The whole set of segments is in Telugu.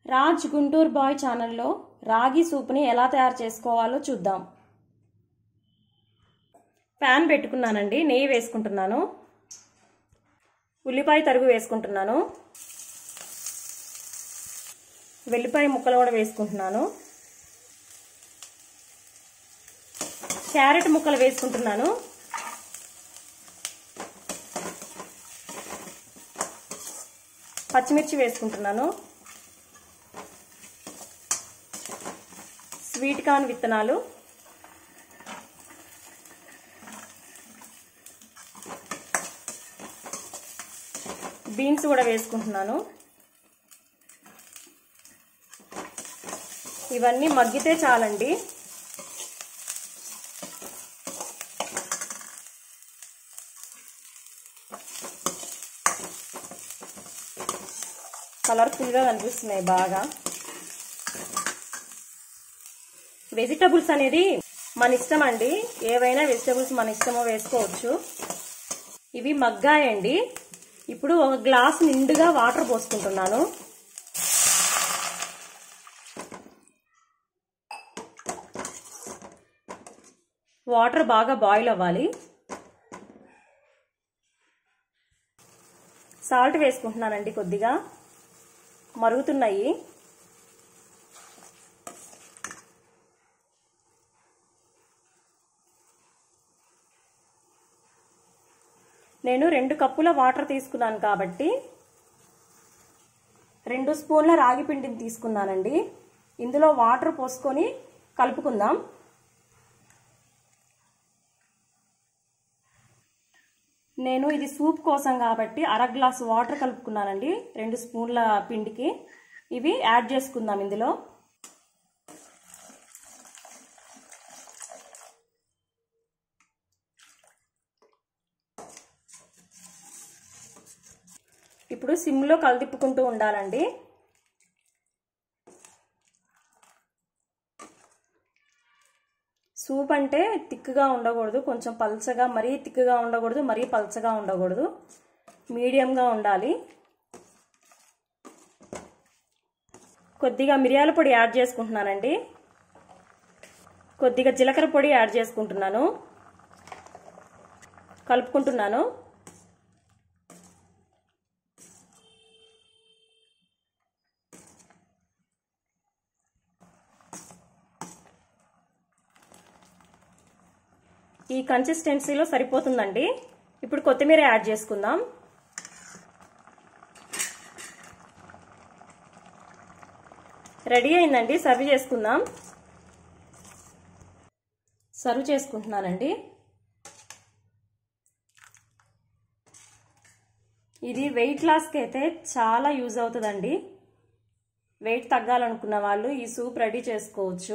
రాజ్ గుంటూరు బాయ్ ఛానల్లో రాగి సూప్ని ఎలా తయారు చేసుకోవాలో చూద్దాం ప్యాన్ పెట్టుకున్నానండి నెయ్యి వేసుకుంటున్నాను ఉల్లిపాయ తరుగు వేసుకుంటున్నాను వెల్లిపాయ ముక్కలు కూడా వేసుకుంటున్నాను క్యారెట్ ముక్కలు వేసుకుంటున్నాను పచ్చిమిర్చి వేసుకుంటున్నాను స్వీట్ కార్న్ విత్తనాలు బీన్స్ కూడా వేసుకుంటున్నాను ఇవన్నీ మగ్గితే చాలండి కలర్ఫుల్గా కనిపిస్తున్నాయి బాగా వెజిటబుల్స్ అనేది మన ఇష్టం అండి ఏవైనా వెజిటబుల్స్ మన ఇష్టమో వేసుకోవచ్చు ఇవి మగ్గాయండి ఇప్పుడు ఒక గ్లాస్ నిండుగా వాటర్ పోసుకుంటున్నాను వాటర్ బాగా బాయిల్ అవ్వాలి సాల్ట్ వేసుకుంటున్నానండి కొద్దిగా మరుగుతున్నాయి నేను రెండు కప్పుల వాటర్ తీసుకున్నాను కాబట్టి రెండు స్పూన్ల రాగి పిండిని తీసుకున్నానండి ఇందులో వాటర్ పోసుకొని కలుపుకుందాం నేను ఇది సూప్ కోసం కాబట్టి అర గ్లాస్ వాటర్ కలుపుకున్నానండి రెండు స్పూన్ల పిండికి ఇవి యాడ్ చేసుకుందాం ఇందులో ఇప్పుడు సిమ్లో కలిదిప్పుకుంటూ ఉండాలండి సూప్ అంటే తిక్కుగా ఉండకూడదు కొంచెం పల్చగా మరీ తిక్కుగా ఉండకూడదు మరీ పల్చగా ఉండకూడదు మీడియంగా ఉండాలి కొద్దిగా మిరియాల పొడి యాడ్ చేసుకుంటున్నానండి కొద్దిగా జీలకర్ర పొడి యాడ్ చేసుకుంటున్నాను కలుపుకుంటున్నాను ఈ కన్సిస్టెన్సీలో సరిపోతుందండి ఇప్పుడు కొత్తిమీర యాడ్ చేసుకుందాం రెడీ అయిందండి సర్వ్ చేసుకుందాం సర్వ్ చేసుకుంటున్నానండి ఇది వెయిట్ లాస్కి అయితే చాలా యూజ్ అవుతుందండి వెయిట్ తగ్గాలనుకున్న వాళ్ళు ఈ సూప్ రెడీ చేసుకోవచ్చు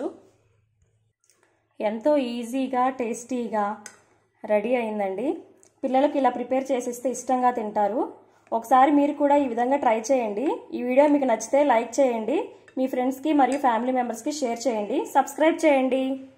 ఎంతో ఈజీగా టేస్టీగా రెడీ అయిందండి పిల్లలకి ఇలా ప్రిపేర్ చేసిస్తే ఇష్టంగా తింటారు ఒకసారి మీరు కూడా ఈ విధంగా ట్రై చేయండి ఈ వీడియో మీకు నచ్చితే లైక్ చేయండి మీ ఫ్రెండ్స్కి మరియు ఫ్యామిలీ మెంబర్స్కి షేర్ చేయండి సబ్స్క్రైబ్ చేయండి